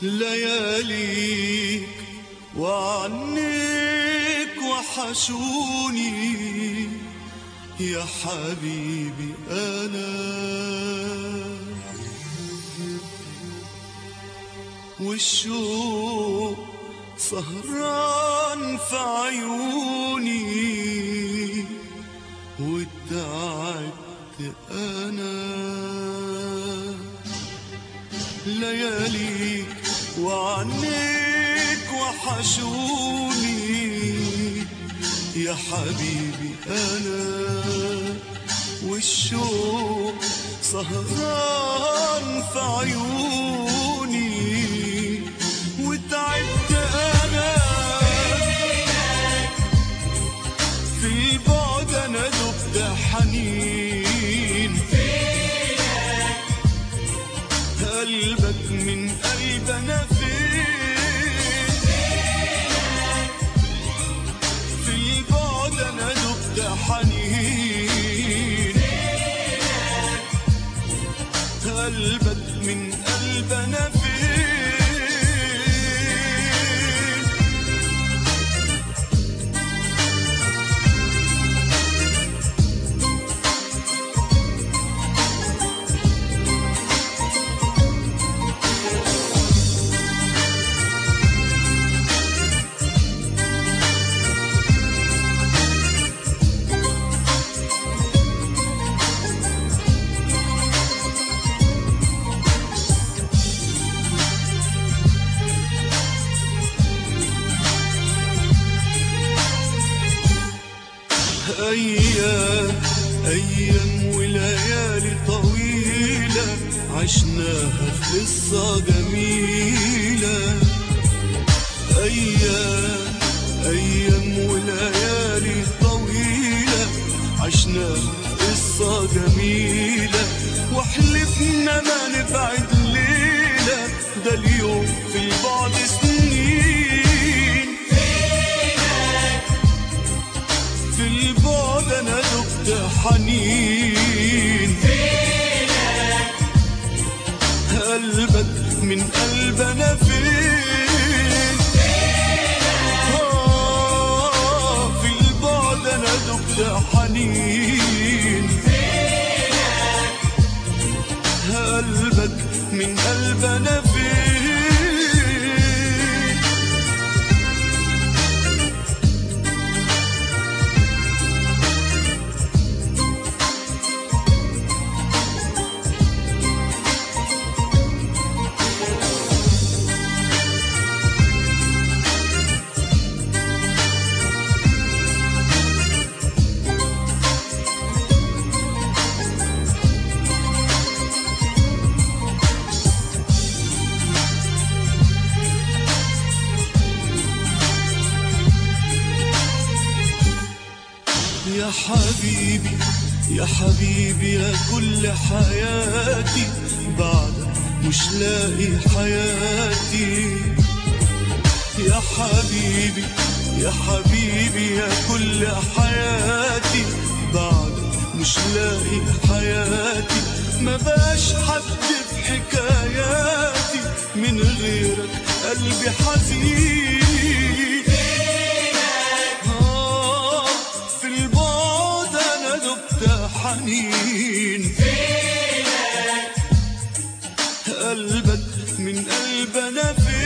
لياليك وعنيك وحشوني يا حبيبي أنا والشوق سهران في عيوني واتعبت أنا لياليك وعنيك وحشوني يا حبيبي أنا والشوق سهران في عيوني وتعبت أنا في البعد أنا دبت حنين قلبك من قلب أنا فين في البعد أنا دبت حنين قلبك من قلب أنا فين أيام أيام وليالي طويلة عشناها في قصة جميلة أيام أيام وليالي طويلة عشناها في قصة جميلة وحلفنا ما نبعد ليلة ده اليوم في البعد سنين في البعد انا دبت حنين قلبك من قلب انا فين آه، في البعد انا دبت حنين قلبك من قلب انا فين يا حبيبي يا حبيبي يا كل حياتي بعدك مش لاقي حياتي يا حبيبي يا حبيبي يا كل حياتي بعدك مش لاقي حياتي ما باش حد في حكاياتي من غيرك قلبي حزين آه، في البعد انا دبت حنين قلبك من قلب انا فين